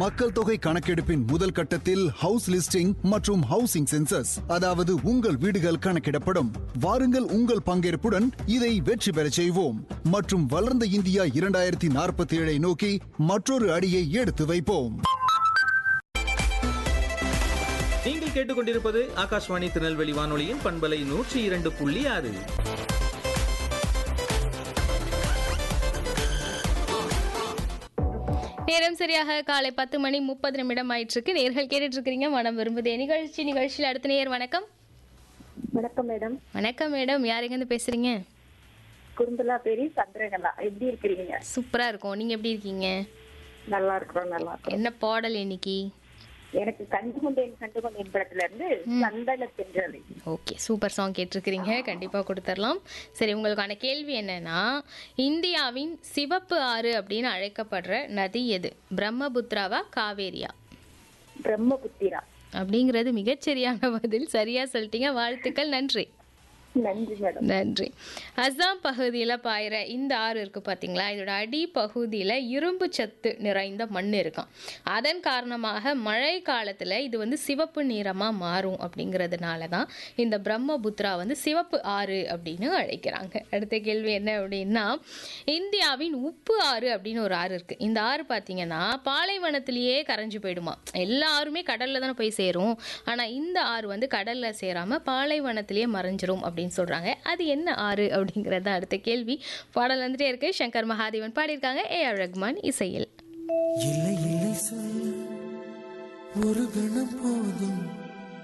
மக்கள் தொகை கணக்கெடுப்பின் முதல் கட்டத்தில் ஹவுஸ் லிஸ்டிங் மற்றும் ஹவுசிங் சென்சஸ் அதாவது உங்கள் வீடுகள் கணக்கிடப்படும் வாருங்கள் உங்கள் பங்கேற்புடன் இதை வெற்றி பெறச் செய்வோம் மற்றும் வளர்ந்த இந்தியா இரண்டாயிரத்தி நாற்பத்தி ஏழை நோக்கி மற்றொரு அடியை எடுத்து வைப்போம் நீங்கள் கேட்டுக்கொண்டிருப்பது ஆகாஷ்வாணி திருநெல்வேலி வானொலியின் பண்பலை நூற்றி இரண்டு புள்ளி ஆறு நேரம் சரியாக காலை பத்து மணி முப்பது நிமிடம் ஆயிட்டு இருக்கு நேர்கள் கேட்டுட்டு இருக்கிறீங்க மனம் விரும்புதே நிகழ்ச்சி நிகழ்ச்சியில் அடுத்த நேர் வணக்கம் வணக்கம் மேடம் வணக்கம் மேடம் யார் எங்கேருந்து பேசுறீங்க குறும்பலா பேரி சந்திரகலா எப்படி இருக்கிறீங்க சூப்பரா இருக்கும் நீங்க எப்படி இருக்கீங்க நல்லா இருக்கிறோம் நல்லா இருக்கிறோம் என்ன பாடல் இன்னைக்கு எனக்கு கண்டு கொண்டேன் கண்டு கொண்டேன் படத்துல இருந்து சந்தன தென்றலை ஓகே சூப்பர் சாங் கேட்டிருக்கிறீங்க கண்டிப்பாக கொடுத்துடலாம் சரி உங்களுக்கான கேள்வி என்னன்னா இந்தியாவின் சிவப்பு ஆறு அப்படின்னு அழைக்கப்படுற நதி எது பிரம்மபுத்திராவா காவேரியா பிரம்மபுத்திரா அப்படிங்கிறது மிகச்சரியான பதில் சரியா சொல்லிட்டீங்க வாழ்த்துக்கள் நன்றி நன்றி மேடம் நன்றி அஸ்ஸாம் பகுதியில் பாயிற இந்த ஆறு இருக்குது பார்த்தீங்களா இதோட அடி பகுதியில் இரும்பு சத்து நிறைந்த மண் இருக்கும் அதன் காரணமாக மழை காலத்தில் இது வந்து சிவப்பு நிறமாக மாறும் அப்படிங்கிறதுனால தான் இந்த பிரம்மபுத்திரா வந்து சிவப்பு ஆறு அப்படின்னு அழைக்கிறாங்க அடுத்த கேள்வி என்ன அப்படின்னா இந்தியாவின் உப்பு ஆறு அப்படின்னு ஒரு ஆறு இருக்குது இந்த ஆறு பார்த்தீங்கன்னா பாலைவனத்திலேயே கரைஞ்சு போயிடுமா எல்லா ஆறுமே கடலில் தானே போய் சேரும் ஆனால் இந்த ஆறு வந்து கடலில் சேராமல் பாலைவனத்திலேயே மறைஞ்சிரும் அப்படின்னு சொல்கிறாங்க அது என்ன ஆறு அப்படிங்கிறது தான் அடுத்த கேள்வி பாடல் வந்துட்டே இருக்கு சங்கர் மகாதேவன் பாடியிருக்காங்க ஏ ஆர் ரஹ்மான் இசையில் இல்லை இல்லை சொல் ஒரு கணம் போதும்